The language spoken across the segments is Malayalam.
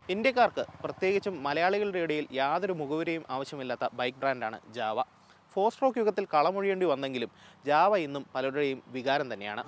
ഇന്ത്യക്കാർക്ക് പ്രത്യേകിച്ചും മലയാളികളുടെ ഇടയിൽ യാതൊരു മുഖവുരയും ആവശ്യമില്ലാത്ത ബൈക്ക് ബ്രാൻഡാണ് ജാവ ഫോർ സ്ട്രോക്ക് യുഗത്തിൽ കളമൊഴിയേണ്ടി വന്നെങ്കിലും ജാവ ഇന്നും പലരുടെയും വികാരം തന്നെയാണ്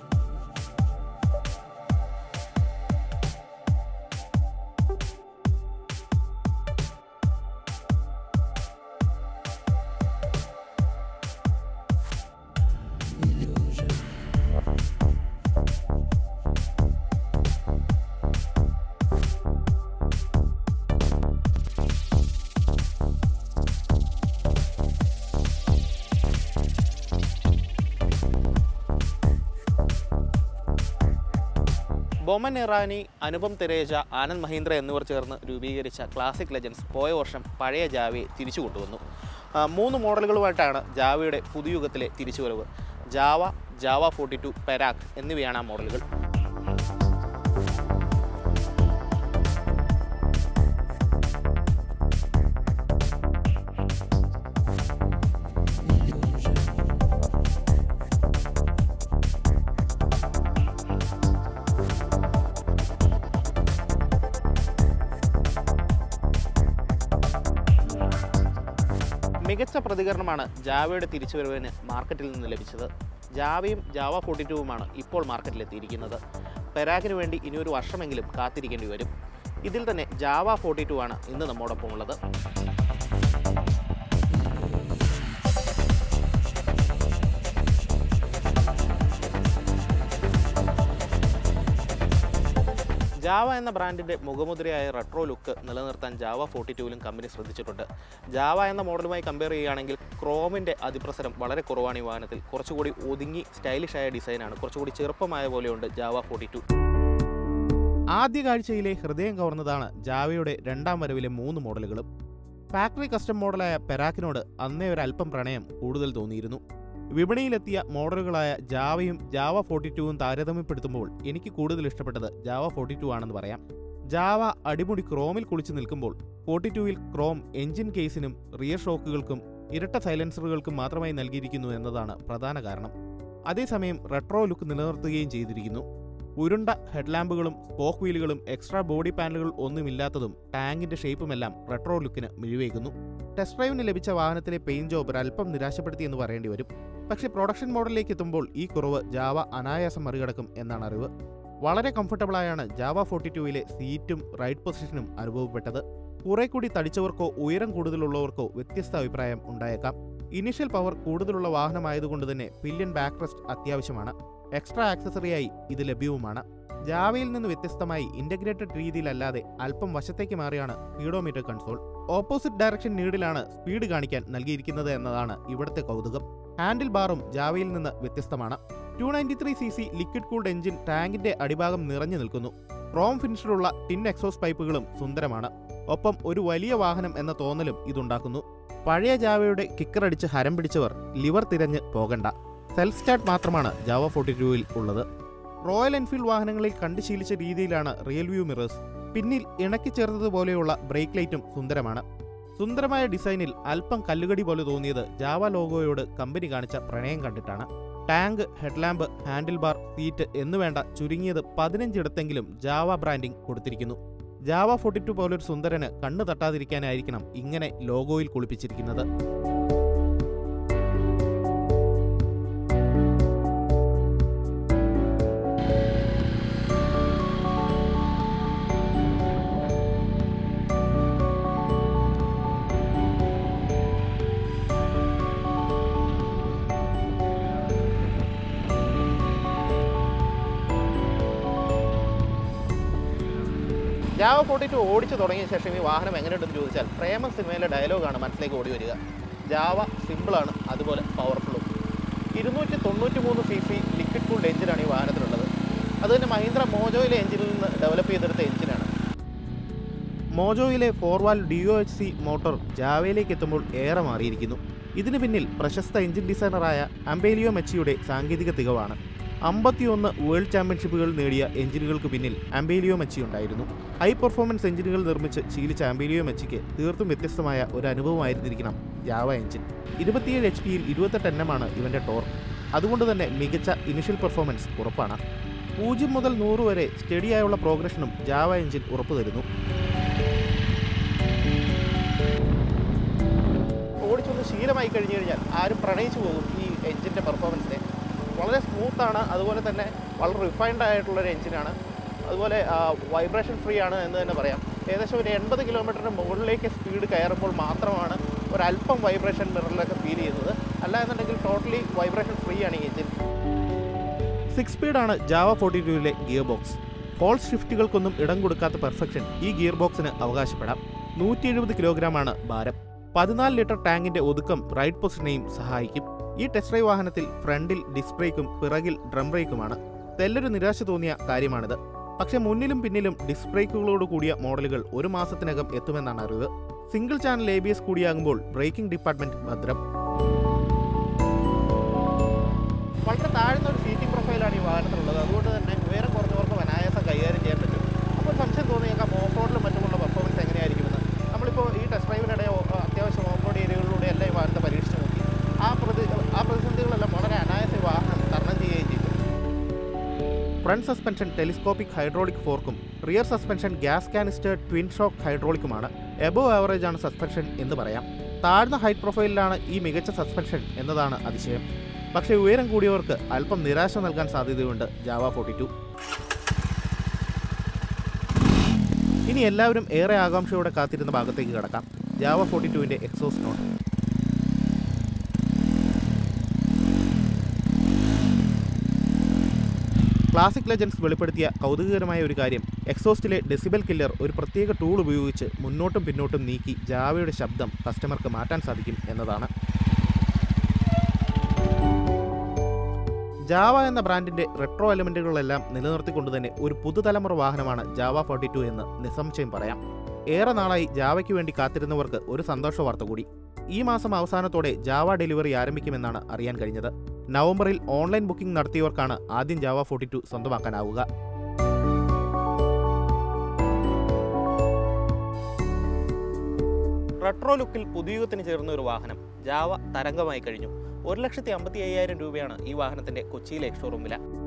ബൊമൻ ഇറാനി അനുപം തെരേജ ആനന്ദ് മഹീന്ദ്ര എന്നിവർ ചേർന്ന് രൂപീകരിച്ച ക്ലാസിക് ലെജൻസ് പോയ വർഷം പഴയ ജാവയെ തിരിച്ചു കൊണ്ടുവന്നു ആ, മൂന്ന് മോഡലുകളുമായിട്ടാണ് ജാവയുടെ പുതുയുഗത്തിലെ തിരിച്ചുവരവ് Jawa Jawa forty two Perak എന്നിവയാണ് ആ മോഡലുകൾ മികച്ച പ്രതികരണമാണ് ജാവയുടെ തിരിച്ചുവരവിന് മാർക്കറ്റിൽ നിന്ന് ലഭിച്ചത് ജാവയും ജാവ ഫോർട്ടി ടുവുമാണ് ഇപ്പോൾ മാർക്കറ്റിലെത്തിയിരിക്കുന്നത് പെരാഗിന് വേണ്ടി ഇനി ഒരു വർഷമെങ്കിലും കാത്തിരിക്കേണ്ടി വരും ഇതിൽ തന്നെ ജാവ ഫോർട്ടി ടു ആണ് ഇന്ന് നമ്മോടൊപ്പം ഉള്ളത് ജാവ എന്ന ബ്രാൻഡിന്റെ മുഖമുദ്രയായ റെട്രോ ലുക്ക് നിലനിർത്താൻ ജാവ ഫോർട്ടി ടുവിലും കമ്പനി ശ്രദ്ധിച്ചിട്ടുണ്ട് ജാവ എന്ന മോഡലുമായി കമ്പയർ ചെയ്യുകയാണെങ്കിൽ ക്രോമിന്റെ അതിപ്രസരം വളരെ കുറവാണ് ഈ വാഹനത്തിൽ കുറച്ചുകൂടി ഒതുങ്ങി സ്റ്റൈലിഷ് ആയ ഡിസൈനാണ് കുറച്ചുകൂടി ചെറുപ്പമായ പോലെയുണ്ട് ജാവ ഫോർട്ടി ടു ആദ്യ കാഴ്ചയിലെ ഹൃദയം കവർന്നതാണ് ജാവയുടെ രണ്ടാം വരവിലെ മൂന്ന് മോഡലുകളും ഫാക്ടറി കസ്റ്റം മോഡലായ പെരാക്കിനോട് അന്നേ ഒരു അല്പം പ്രണയം കൂടുതൽ തോന്നിയിരുന്നു വിപണിയിലെത്തിയ മോഡലുകളായ ജാവയും ജാവ ഫോർട്ടി ടുവും താരതമ്യപ്പെടുത്തുമ്പോൾ എനിക്ക് കൂടുതൽ ഇഷ്ടപ്പെട്ടത് ജാവ ഫോർട്ടി ടു ആണെന്ന് പറയാം ജാവ അടിമുടി ക്രോമിൽ കുളിച്ചു നിൽക്കുമ്പോൾ ഫോർട്ടി ടുവിൽ ക്രോം എഞ്ചിൻ കേസിനും റിയർ ഷോക്കുകൾക്കും ഇരട്ട സൈലൻസറുകൾക്കും മാത്രമായി നൽകിയിരിക്കുന്നു എന്നതാണ് പ്രധാന കാരണം അതേസമയം റെട്രോ ലുക്ക് നിലനിർത്തുകയും ചെയ്തിരിക്കുന്നു ഉരുണ്ട ഹെഡ്ലാമ്പുകളും സ്പോക്ക് വീലുകളും എക്സ്ട്രാ ബോഡി പാനലുകൾ ഒന്നുമില്ലാത്തതും ടാങ്കിന്റെ ഷേപ്പുമെല്ലാം റെട്രോ ലുക്കിന് മിഴിവേകുന്നു ടെസ്റ്റ് ഡ്രൈവിന് ലഭിച്ച വാഹനത്തിലെ പെയിന്റ് ജോബ് ഒരല്പം നിരാശപ്പെടുത്തി എന്ന് പറയേണ്ടി വരും പക്ഷേ പ്രൊഡക്ഷൻ മോഡലിലേക്ക് എത്തുമ്പോൾ ഈ കുറവ് ജാവ അനായാസം മറികടക്കും എന്നാണ് അറിവ് വളരെ കംഫർട്ടബിളായാണ് ജാവ ഫോർട്ടി ടുവിലെ സീറ്റും റൈഡ് പൊസിഷനും അനുഭവപ്പെട്ടത് കുറെ കൂടി തടിച്ചവർക്കോ ഉയരം കൂടുതലുള്ളവർക്കോ വ്യത്യസ്ത അഭിപ്രായം ഉണ്ടായേക്കാം ഇനിഷ്യൽ പവർ കൂടുതലുള്ള വാഹനമായതുകൊണ്ട് തന്നെ പില്യൻ ബാക്ക് റെസ്റ്റ് അത്യാവശ്യമാണ് എക്സ്ട്രാ ആക്സസറിയായി ഇത് ലഭ്യവുമാണ് ജാവയിൽ നിന്ന് വ്യത്യസ്തമായി ഇന്റഗ്രേറ്റഡ് രീതിയിലല്ലാതെ അല്പം വശത്തേക്ക് മാറിയാണ് സ്പീഡോമീറ്റർ കൺസോൾ ഓപ്പോസിറ്റ് ഡയറക്ഷൻ നീഡിലാണ് സ്പീഡ് കാണിക്കാൻ നൽകിയിരിക്കുന്നത് എന്നതാണ് ഇവിടുത്തെ കൗതുകം ഹാൻഡിൽ ബാറും ജാവയിൽ നിന്ന് വ്യത്യസ്തമാണ് two ninety three C C liquid cooled engine ടാങ്കിന്റെ അടിഭാഗം നിറഞ്ഞു നിൽക്കുന്നു ക്രോം ഫിനിഷിലുള്ള ടിൻ എക്സോസ് പൈപ്പുകളും സുന്ദരമാണ് ഒപ്പം ഒരു വലിയ വാഹനം എന്ന തോന്നലും ഇതുണ്ടാക്കുന്നു പഴയ ജാവയുടെ കിക്കറടിച്ച് ഹരം പിടിച്ചവർ ലിവർ തിരഞ്ഞ് പോകണ്ട സെൽഫ് സ്റ്റാർട്ട് മാത്രമാണ് ജാവ ഫോർട്ടി ടുവിൽ ഉള്ളത് റോയൽ എൻഫീൽഡ് വാഹനങ്ങളിൽ കണ്ടു ശീലിച്ച രീതിയിലാണ് റിയൽ വ്യൂ മിറേഴ്സ് പിന്നിൽ ഇണക്കി ചേർത്തതുപോലെയുള്ള ബ്രേക്ക് ലൈറ്റും സുന്ദരമാണ് സുന്ദരമായ ഡിസൈനിൽ അല്പം കല്ലുകടി പോലെ തോന്നിയത് ജാവ ലോഗോയോട് കമ്പനി കാണിച്ച പ്രണയം കണ്ടിട്ടാണ് tank headlamp handle bar seat എന്നുവേണ്ട ചുരുങ്ങിയത് പതിനഞ്ചിടത്തെങ്കിലും ജാവ ബ്രാൻഡിംഗ് കൊടുത്തിരിക്കുന്നു ജാവ ഫോർട്ടി ടു പോലൊരു സുന്ദരന് കണ്ണു തട്ടാതിരിക്കാനായിരിക്കണം ഇങ്ങനെ ലോഗോയിൽ കുളിപ്പിച്ചിരിക്കുന്നത് ജാവ ഫോർട്ടി ടു ഓടിച്ചു തുടങ്ങിയ ശേഷം ഈ വാഹനം എങ്ങനെയുണ്ടെന്ന് ചോദിച്ചാൽ പ്രേമ സിനിമയിലെ ഡയലോഗാണ് മനസ്സിലേക്ക് ഓടി വരിക ജാവ സിമ്പിളാണ് അതുപോലെ പവർഫുള്ളും ഇരുന്നൂറ്റി തൊണ്ണൂറ്റി മൂന്ന് സി സി ലിക്വിഡ് കൂൾഡ് എഞ്ചിനാണ് ഈ വാഹനത്തിലുള്ളത് അത് തന്നെ മഹീന്ദ്ര മോജോയിലെ എഞ്ചിനിൽ നിന്ന് ഡെവലപ്പ് ചെയ്തെടുത്ത എഞ്ചിനാണ് മോജോയിലെ four valve D O H C motor ജാവയിലേക്ക് എത്തുമ്പോൾ ഏറെ മാറിയിരിക്കുന്നു ഇതിന് പിന്നിൽ പ്രശസ്ത എഞ്ചിൻ ഡിസൈനറായ അംബേലിയോ മെച്ചിയുടെ സാങ്കേതിക തികവാണ് അമ്പത്തിയൊന്ന് വേൾഡ് ചാമ്പ്യൻഷിപ്പുകൾ നേടിയ എഞ്ചിനുകൾക്ക് പിന്നിൽ അംബേലിയോ മെച്ചി ഉണ്ടായിരുന്നു ഹൈ പെർഫോമൻസ് എഞ്ചിനുകൾ നിർമ്മിച്ച് ശീലിച്ച അംബേലിയോ മെച്ചിക്ക് തീർത്തും വ്യത്യസ്തമായ ഒരു അനുഭവമായിരുന്നിരിക്കണം ജാവ എഞ്ചിൻ ഇരുപത്തിയേഴ് എച്ച് പിയിൽ ഇരുപത്തെട്ട് എണ്ണമാണ് ഇവന്റെ ടോർക്ക് അതുകൊണ്ട് തന്നെ മികച്ച ഇനിഷ്യൽ പെർഫോമൻസ് ഉറപ്പാണ് പൂജ്യം മുതൽ നൂറ് വരെ സ്റ്റഡിയായുള്ള പ്രോഗ്രഷനും ജാവ എഞ്ചിൻ ഉറപ്പു തരുന്നു ശീലമായി കഴിഞ്ഞു കഴിഞ്ഞാൽ ആരും പ്രണയിച്ചു പോകും ഈ എഞ്ചിൻ്റെ പെർഫോമൻസിനെ വളരെ സ്മൂത്താണ് അതുപോലെ തന്നെ വളരെ റിഫൈൻഡ് ആയിട്ടുള്ളൊരു എഞ്ചിനാണ് അതുപോലെ വൈബ്രേഷൻ ഫ്രീ ആണ് എന്ന് തന്നെ പറയാം ഏകദേശം ഒരു എൺപത് കിലോമീറ്ററിന് മുകളിലേക്ക് സ്പീഡ് കയറുമ്പോൾ മാത്രമാണ് ഒരല്പം വൈബ്രേഷൻ മിററിലൊക്കെ ഫീൽ ചെയ്യുന്നത് അല്ല എന്നുണ്ടെങ്കിൽ ടോട്ടലി വൈബ്രേഷൻ ഫ്രീ ആണ് ഈ എഞ്ചിൻ സിക്സ് സ്പീഡാണ് ജാവ ഫോർട്ടി ടുവിലെ ഗിയർ ബോക്സ് ഹോൾ ഷിഫ്റ്റുകൾക്കൊന്നും ഇടം കൊടുക്കാത്ത പെർഫെക്ഷൻ ഈ ഗിയർ ബോക്സിന് അവകാശപ്പെടാം നൂറ്റി എഴുപത് കിലോഗ്രാമാണ് ഭാരം പതിനാല് ലിറ്റർ ടാങ്കിന്റെ ഒതുക്കം റൈഡ് പൊസിഷനെയും സഹായിക്കും ഈ ടെസ്റ്റ് ഡ്രൈവ് വാഹനത്തിൽ ഫ്രണ്ടിൽ ഡിസ്ക് ബ്രേക്കും പിറകിൽ ഡ്രം ബ്രേക്കുമാണ് തെല്ലൊരു നിരാശ തോന്നിയ കാര്യമാണിത് പക്ഷേ മുന്നിലും പിന്നിലും ഡിസ്ക് ബ്രേക്കുകളോട് കൂടിയ മോഡലുകൾ ഒരു മാസത്തിനകം എത്തുമെന്നാണ് അറിവ് single channel A B S കൂടിയാകുമ്പോൾ ബ്രേക്കിംഗ് ഡിപ്പാർട്ട്മെന്റ് ഭദ്രം വളരെ താഴ്ന്ന ഒരു സീറ്റിംഗ് പ്രൊഫൈലാണ് ഈ വാഹനത്തിലുള്ളത് അതുകൊണ്ട് തന്നെ ഉയരം കുറഞ്ഞവർക്ക് അനായാസം കൈകാര്യം ചെയ്യാൻ പറ്റും അപ്പോൾ സംശയം തോന്നിയേക്കാം ഓഫ് റോഡിലും മറ്റുമുള്ള പെർഫോമൻസ് എങ്ങനെയായിരിക്കുമെന്ന് നമ്മളിപ്പോൾ ഈ ടെസ്റ്റ് ഡ്രൈവിനിടെ ഓ- അത്യാവശ്യം ഓഫ് റോഡ് ഏരിയകളിലൂടെ എല്ലാം ഈ വാഹനത്തെ പരീക്ഷിച്ച് നോക്കി ആ പ്രതി ആ പ്രതിസന്ധികളെല്ലാം വളരെ അനായാസം ഈ വാഹനം തരണം ചെയ്യുകയും ചെയ്തു ഫ്രണ്ട് സസ്പെൻഷൻ ടെലിസ്കോപ്പിക് ഹൈഡ്രോളിക് ഫോർക്കും rear suspension gas canister twin shock ഹൈഡ്രോളിക്കുമാണ് എബോ ആവറേജ് ആണ് സസ്പെൻഷൻ എന്ന് പറയാം താഴ്ന്ന ഹൈറ്റ് പ്രൊഫൈലിലാണ് ഈ മികച്ച സസ്പെൻഷൻ എന്നതാണ് അതിശയം പക്ഷേ ഉയരം കൂടിയവർക്ക് അല്പം നിരാശ നൽകാൻ സാധ്യതയുണ്ട് ജാവ ഫോർട്ടി ടു ഇനി എല്ലാവരും ഏറെ ആകാംക്ഷയോടെ കാത്തിരുന്ന ഭാഗത്തേക്ക് കടക്കാം ജാവ ഫോർട്ടി ടുവിൻ്റെ എക്സോസ് നോട്ട് ക്ലാസിക് ലെജൻസ് വെളിപ്പെടുത്തിയ കൗതുകകരമായ ഒരു കാര്യം എക്സോസ്റ്റിലെ ഡെസിബൽ കില്ലർ ഒരു പ്രത്യേക ടൂൾ ഉപയോഗിച്ച് മുന്നോട്ടും പിന്നോട്ടും നീക്കി ജാവയുടെ ശബ്ദം കസ്റ്റമർക്ക് മാറ്റാൻ സാധിക്കും എന്നതാണ് ജാവ എന്ന ബ്രാൻഡിന്റെ റെട്രോ എലമെന്റുകളെല്ലാം നിലനിർത്തിക്കൊണ്ട് തന്നെ ഒരു പുതുതലമുറ വാഹനമാണ് ജാവ ഫോർട്ടി ടു എന്ന് നിസ്സംശയം പറയാം ഏറെ നാളായി ജാവയ്ക്ക് വേണ്ടി കാത്തിരുന്നവർക്ക് ഒരു സന്തോഷ വാർത്ത കൂടി ഈ മാസം അവസാനത്തോടെ ജാവ ഡെലിവറി ആരംഭിക്കുമെന്നാണ് അറിയാൻ കഴിഞ്ഞത് നവംബറിൽ ഓൺലൈൻ ബുക്കിംഗ് നടത്തിയവർക്കാണ് ആദ്യം ജാവ ഫോർട്ടി ടു സ്വന്തമാക്കാനാവുക റെട്രോ ലുക്കിൽ പുതുയുഗത്തിന് ചേർന്ന ഒരു വാഹനം ജാവ തരംഗമായി കഴിഞ്ഞു ഒരു ലക്ഷത്തി അമ്പത്തി അയ്യായിരം രൂപയാണ് ഈ വാഹനത്തിന്റെ കൊച്ചിയിലെ ഷോറൂം വില